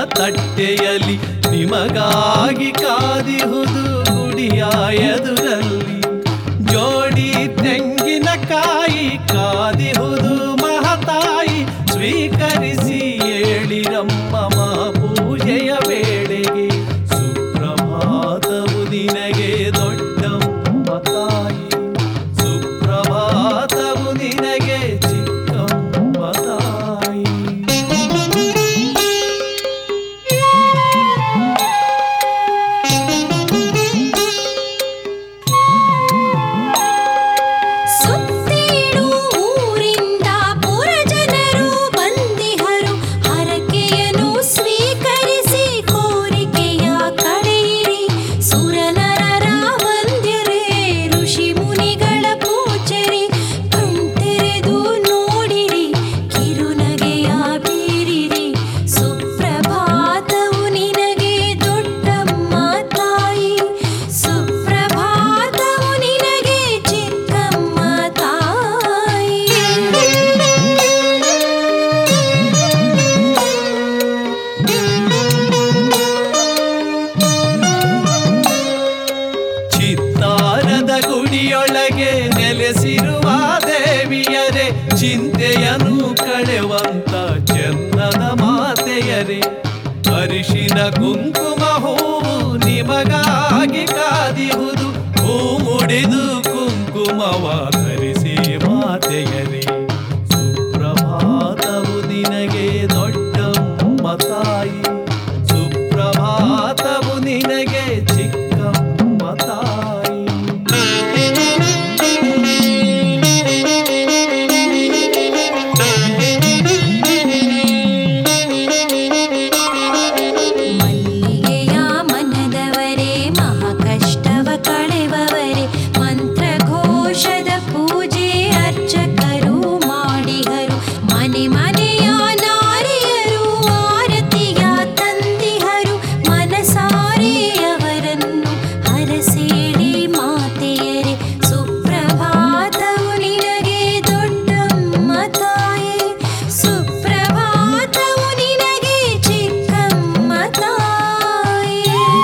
ತಟ್ಟೆಯಲ್ಲಿ ನಿಮಗಾಗಿ ಕಾದಿಹುದು ಗುಡಿಯ ಎದುರಲ್ಲಿ ಜೋಡಿ ತೆಂಗಿನಕಾಯಿ ಕಾದಿಹುದು ಮಹತಾಯಿ ಸ್ವೀಕರಿಸಿ ಏಳಿರಮ್ಮ ಮಾ ಪೂಜೆಯ ವೇಳೆಗೆ ಸುಪ್ರಭಾತವು ನಿನಗೆ ದೊಡ್ಡಮ್ಮ ತಾಯಿ ಸುಪ್ರಭಾತವು ನಿನಗೆ ಚಿಕ್ಕಮ್ಮ ತಾಯಿ ಸುತ್ತೇಳು ಊರಿಂದ ಪುರ ಜನರು ಬಂದಿಹರು ಹರಕೆಯನ್ನು ಸ್ವೀಕರಿಸಿ ಕೋರಿಕೆಯ ಕಡೆಯಿರಿ ಸುರನರರ ಮಂದಿರೇ ಋಷಿ ಮುನಿಗಳ ಪೂಜೆರಿ ಕಣ್ತೆರೆದು ನೋಡಿರಿ ಕಿರುನಗೆಯ ಬೀರಿರಿ ಸುಪ್ರಭಾತವು ನಿನಗೆ ದೊಡ್ಡಮ್ಮ ತಾಯಿ ಸುಪ್ರಭಾತವು ನಿನಗೆ ಚಿಕ್ಕಮ್ಮ ತಾಯಿ ಚಿತ್ತಾರದ ಗುಡಿಯೊಳಗೆ ನೆಲೆಸಿರುವ ದೇವಿಯರೇ ಚಿಂತೆಯನ್ನು ಕಳೆವಂತ ಚಂದದ ಮಾತೆಯರೇ ಅರಿಶಿನ ಕುಂಕುಮ ಹೂವು ನಿಮಗಾಗಿ ಕಾದಿಹುದು ಹೂ ಮುಡಿದು ಕುಂಕುಮವ ಧರಿಸಿ ಮಾತೆಯರೇ ಸುಪ್ರಭಾತವು ನಿನಗೆ ದೊಡ್ಡಮ್ಮ ತಾಯಿ ಸುಪ್ರಭಾತವು ನಿನಗೆ ಚಿಕ್ಕಮ್ಮ ತಾಯಿ ಮಲ್ಲಿಗೆಯ ಮನದವರೇ ಮಹಾ ಕಷ್ಟವ ಕಳೆವವರೇ ಮಂತ್ರಘೋಷದ ಪೂಜೆ ಅರ್ಚಕರು ಮಾಡಿಹರು ಮನೆ ಮನೆಯ ನಾರಿಯರು ಆರತಿಯ ತಂದಿಹರು ಮನಸಾರೆ ಅವರನ್ನು ಹರಸೇಳಿ ಮಾತೆಯರೇ ಸುಪ್ರಭಾತವು ನಿನಗೆ ದೊಡ್ಡಮ್ಮ ತಾಯಿ ಸುಪ್ರಭಾತವು ನಿನಗೆ ಚಿಕ್ಕಮ್ಮ ತಾಯಿ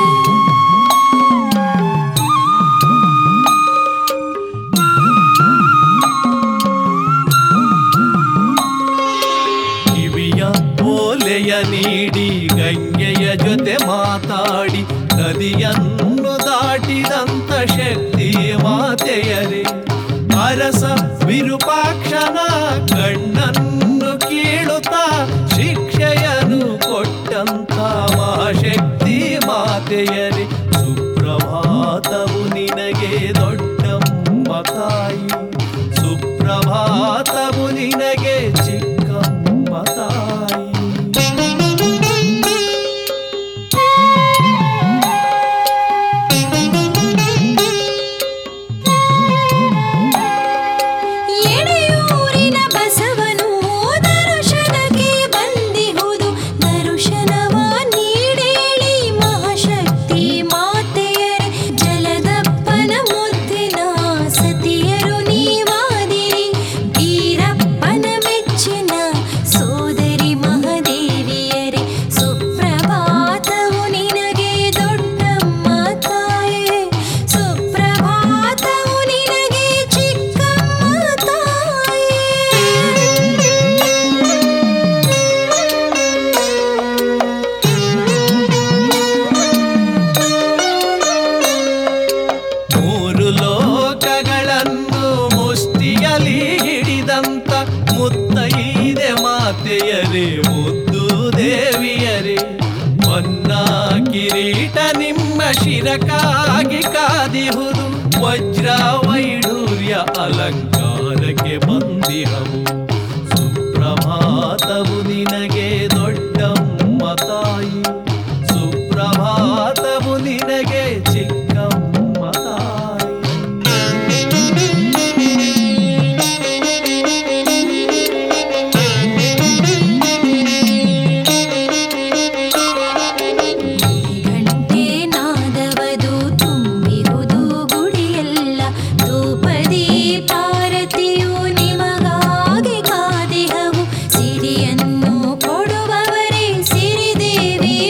ಕಿವಿಯ ಓಲೆಯ ನೀಡಿ ಗಂಗೆಯ ಜೊತೆ ಮಾತಾಡಿ ನದಿಯನ್ನು ದಾಟಿದಂತ ಶಕ್ತಿ ಮಾತೆಯರೇ ಅರಸ ವಿರೂಪಾಕ್ಷನ ಕಣ್ಣನ್ನು ಕೀಳುತ್ತಾ ಶಿಕ್ಷೆಯನ್ನು ಕೊಟ್ಟಂತ ಮಹಾಶಕ್ತಿ ಮಾತೆಯರೇ ಸುಪ್ರಭಾತವು ನಿನಗೆ ದೊಡ್ಡಮ್ಮ ತಾಯಿ ಸುಪ್ರಭಾತವು ನಿನಗೆ ಚಿಕ್ಕಮ್ಮ ತಾಯಿ ಎಡೆಯೂರಿನ ಬಸವನು ದರುಶನಕ್ಕೆ ಬಂದಿಹುದು ದರುಶನವ ನೀಡೇಳಿ ಮಹಾಶಕ್ತಿ ಮಾತೆಯರೇ ಜಲದಪ್ಪನ ಮುದ್ದಿನ ಸತಿಯರು ನೀವಾದಿರಿ ವೀರಪ್ಪನ ಮೆಚ್ಚಿನ ಸೋದರಿ ಮಹದೇವಿಯರೇ ಸುಪ್ರಭಾತವು ನಿನಗೆ ದೊಡ್ಡಮ್ಮ ತಾಯೇ ಸುಪ್ರಭಾತವು ನಿನಗೆ ಚಿಕ್ಕಮ್ಮ ತಾಯೇ ಮೂರು ಲೋಕಗಳನ್ನು ಮುಷ್ಟಿಯಲಿ ಹಿಡಿದಂತ ಮುತ್ತೈದೆ ಮಾತೆಯರೇ ಮುದ್ದು ದೇವಿಯರೇ ಹೊನ್ನ ಕಿರೀಟ ನಿಮ್ಮ ಶಿರಕಾಗಿ ಕಾದಿಹುದು ವಜ್ರ ವೈಢೂರ್ಯ ಅಲಂಕಾರಕ್ಕೆ ಬಂದಿಹವು ಸುಪ್ರಭಾತವು ನಿನಗೆ ದೊಡ್ಡಮ್ಮ ತಾಯಿ ಸುಪ್ರಭಾತವು ನಿನಗೆ ಚಿಕ್ಕಮ್ಮ ತಾಯಿ ಗಂಟೆ ನಾದವದು ತುಂಬಿಹುದು ಗುಡಿಯೆಲ್ಲ ಧೂಪದಿ ಪಾರತಿಯು ನಿಮಗಾಗಿ ಕಾದಿಹವು ಸಿರಿಯನ್ನು ಕೊಡುವವರೇ ಸಿರಿದೇವಿ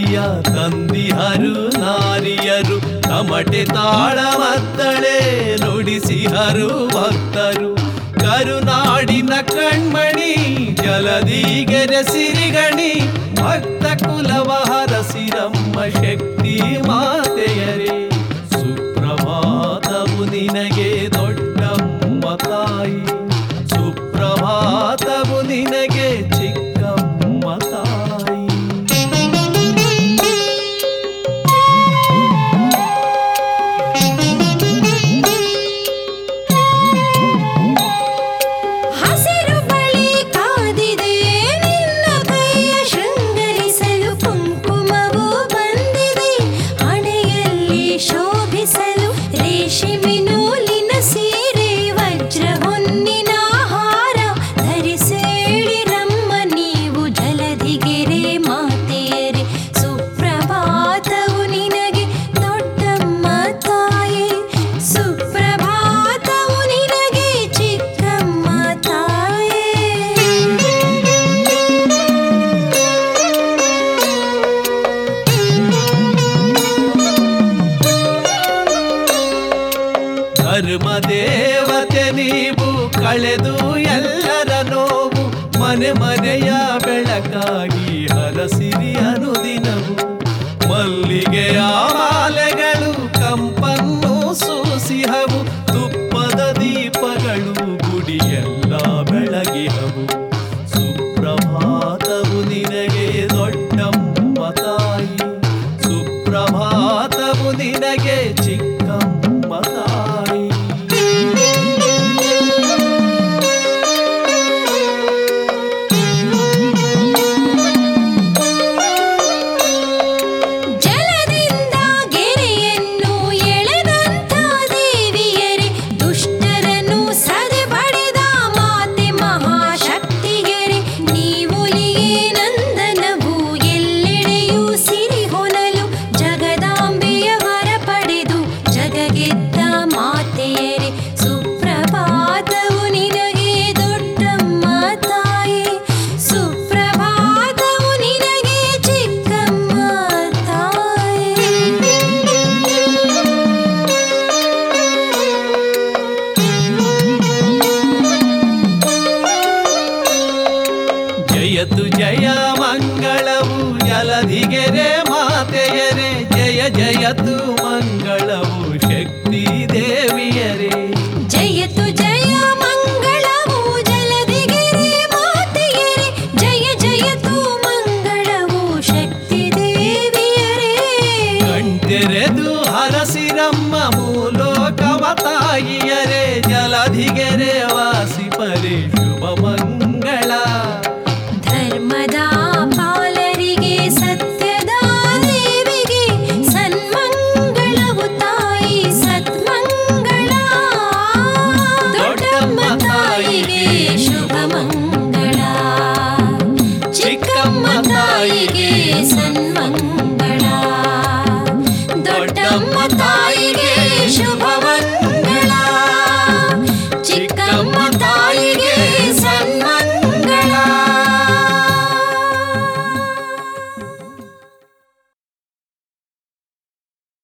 ದಾರಿಯ ತಂದಿಹರು ನಾರಿಯರು ತಮಟೆ ತಾಳಮತ್ತಳೆ ನುಡಿಸಿಹರು ಭಕ್ತರು ಕರುನಾಡಿನ ಕಣ್ಮಣಿ ಜಲದಿಗೆರೆ ಸಿರಿಗಣಿ ಭಕ್ತ ಕುಲವ ಹರಸಿರಮ್ಮ ಶಕ್ತಿ ಮಾತೆಯರೇ ಸುಪ್ರಭಾತವು ನಿನಗೆ ದೊಡ್ಡಮ್ಮ ತಾಯಿ ಸುಪ್ರಭಾತವು ನಿನಗೆ ಚಿಕ್ಕಮ್ಮ ತಾಯಿ ಹಸಿರು ಬಳಿ ಕಾದಿದೆ ನಿನ್ನ ಕೈಯ ಶೃಂಗರಿಸಲು ಕುಂಕುಮವು ಬಂದಿದೆ ಹಣೆಯಲ್ಲಿ ಶೋಭಿಸಲು ರೇಷ್ಮೆ ನೂಲಿನ ಸೀರೆ ವಜ್ರ ಹೊನ್ನಿನ ಹಾರ ಧರಿಸೇಳಿರಮ್ಮ ನೀವು ಜಲಧಿಗೆರೆ ಮಾತೆಯರೆ ಸುಪ್ರಭಾತವು ನಿನಗೆ ದೊಡ್ಡಮ್ಮ ತಾಯಿ ಸುಪ್ರಭಾತವು ನಿನಗೆ ಚಿಕ್ಕಮ್ಮ ತಾಯೇ ಧರ್ಮ ದೇವತೆ ನೀವು ಕಳೆದು ಎಲ್ಲರ ನೋವು ಮನೆ ಮನೆಯ ಬೆಳಕಾಗಿ ಹರಸಿರಿ ಅನುದಿನವು ಮಲ್ಲಿಗೆಯ ಮಾಲೆಗಳು ಕಂಪನ್ನು ಸೂಸಿಹವು ತುಪ್ಪದ ದೀಪಗಳು ಗುಡಿಯೆಲ್ಲ ಬೆಳಗಿಹವು ಸುಪ್ರಭಾತವು ನಿನಗೆ ದೊಡ್ಡಮ್ಮ ತಾಯಿ ಸುಪ್ರಭಾತವು ನಿನಗೆ ಚಿಕ್ಕಮ್ಮ ತಾಯಿ ಜಲದಿಂದ ಗೆರೆಯನ್ನು ಎಳೆದಂಥ ದೇವಿಯರೇ ದುಷ್ಟರನ್ನು ಸದೆ ಬಡಿದ ಮಾತೆ ಮಹಾಶಕ್ತಿಯರೇ ನೀವುಲಿಯೇ ನಂದನವು ಎಲ್ಲೆಡೆಯೂ ಸಿರಿ ಹೊನಲು ಜಗದಾಂಬೆಯ ವರ ಪಡೆದು ಜಗಗೆದ್ದ ಮಾತೆಯರೇ ಸುಪ್ರಭಾತವು ನಿನಗೆ ದೊಡ್ಡಮ್ಮ ತಾಯಿ ಸುಪ್ರಭಾತವು ನಿನಗೆ ಚಿಕ್ಕಮ್ಮ ತಾಯಿ ಜಯತು ಜಯ ಮಂಗಳವು ಜಲಧಿಗೆರೆ ಮಾತೆಯರೇ ಜಯ ಜಯತು ಮಂಗಳವು ಶಕ್ತಿ ದೇವಿಯರೇ ಜಯತು ಜಯ ಮಂಗಳವು ಜಲದಿಗಿರಿ ಮಾತೆಯರೇ ಜಯ ಜಯತು ಮಂಗಳವು ಶಕ್ತಿ ದೇವಿಯರೇ ಕಣ್ತೆರೆದು ಹರಸಿರಮ್ಮ ಮೂಲೋಕವ ತಾಯಿಯರೇ ಜಲಧಿಗೆರೆ ವಾಸಿ ಪರಿ ಶುಭ ಮಂಗಳ ಧರ್ಮದ ಪಾಲರಿಗೆ ಸತ್ಯದ ದೇವಿಗೆ ಸನ್ಮಂಗಳವು ತಾಯಿ ಸತ್ಮಂಗಳ ದೊಡ್ಡಮ್ಮ ತಾಯಿಗೆ ಶುಭ ಮಂಗಳ ಚಿಕ್ಕಮ್ಮ ತಾಯಿಗೆ ಸನ್ಮಂಗಳ ದೊಡ್ಡಮ್ಮ